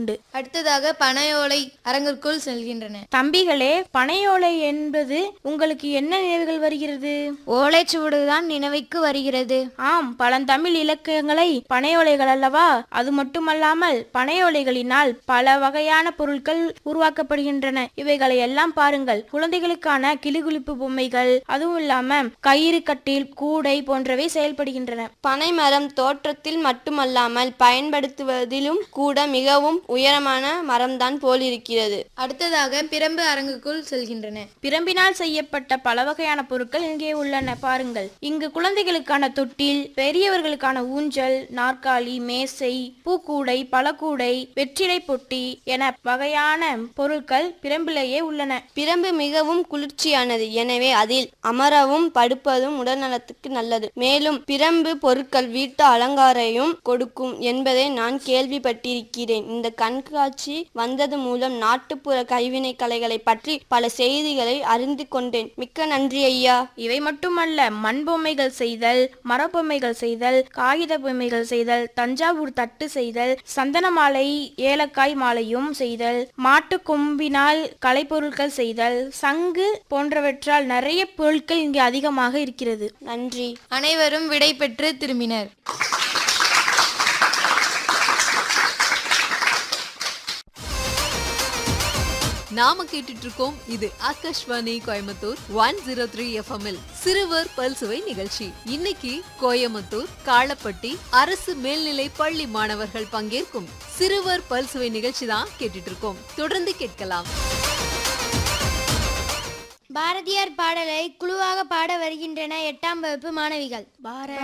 உண்டு அடுத்ததாக பனையோலை அரங்கிற்குள் செல்கின்றன தம்பிகளே பனையோலை என்பது உங்களுக்கு என்ன நினைவுகள் வருகிறது ஓலைச்சுவடுதான் நினைவுக்கு வருகிறது ஆம் பழந்தமிழ் இலக்கியங்களை பனையோலைகள் அல்லவா அது மட்டுமல்லாமல் பனையோலைகளினால் பல வகையான பொருட்கள் உருவாக்கப்படுகின்றன இவைகளை எல்லாம் பாருங்கள் குழந்தைகளுக்கான கிளிகுளிப்பு பொம்மைகள் அதுவும் இல்லாம கயிறு கட்டில் கூடை போன்றவை செயல்படுகின்றன பனைமரம் தோற்றத்தில் மட்டுமல்லாமல் பயன்படுத்துவதிலும் கூட மிகவும் உயரமான மரம்தான் போலிருக்கிறது அடுத்ததாக பிரம்பு அரங்குக்குள் செல்கின்றன பிரம்பினால் செய்யப்பட்ட பல வகையான பொருட்கள் இங்கே உள்ளன பாருங்கள் இங்கு குழந்தைகளுக்கான தொட்டில் பெரியவர்களுக்கான ஊஞ்சல் நாற்காலி மேசை பூக்கூடை பழக்கூடை வெற்றிலை பொட்டி என வகையான பொருட்கள் பிரம்பிலேயே உள்ளன பிரம்பு மிகவும் குளிர்ச்சியானது எனவே அதில் அமரவும் படுப்பதும் உடல்நலத்துக்கு நல்லது மேலும் பிரம்பு பொருட்கள் வீட்டு அலங்காரையும் கொடுக்கும் என்பதை நான் கேள்விப்பட்டிருக்கிறேன் இந்த கண்காட்சி வந்தது மூலம் நாட்டுப்புற கைவினை கலைகளை பற்றி பல செய்திகளை அறிந்து கொண்டேன் மிக்க நன்றி ஐயா இவை மட்டுமல்ல மண் பொம்மைகள் செய்தல் மரப்பொம்மைகள் செய்தல் காகித பொம்மைகள் செய்தல் தஞ்சாவூர் தட்டு செய்தல் சந்தன மாலை ஏலக்காய் மாலையும் செய்தல் மாட்டு கொம்பினால் கலைப்பொருட்கள் செய்தல் சங்கு போன்றவற்றால் நிறைய பொருட்கள் இங்கே அதிகமாக இருக்கிறது நன்றி அனைவரும் விடை பெற்று திரும்பினர் நாம கேட்டுட்டு இருக்கோம் இது Akashvani Coimbatore one zero three எஃப்எம்எல் சிறுவர் பல்சுவை நிகழ்ச்சி இன்னைக்கு கோயம்புத்தூர் காளப்பட்டி அரசு மேல்நிலை பள்ளி மாணவர்கள் பங்கேற்கும் சிறுவர் பல்சுவை நிகழ்ச்சி தான் கேட்டுட்டு இருக்கோம் தொடர்ந்து கேட்கலாம் பாரதியார் பாடலை குழுவாக பாட வருகின்றன எட்டாம் வகுப்பு மாணவிகள் பாரதியார்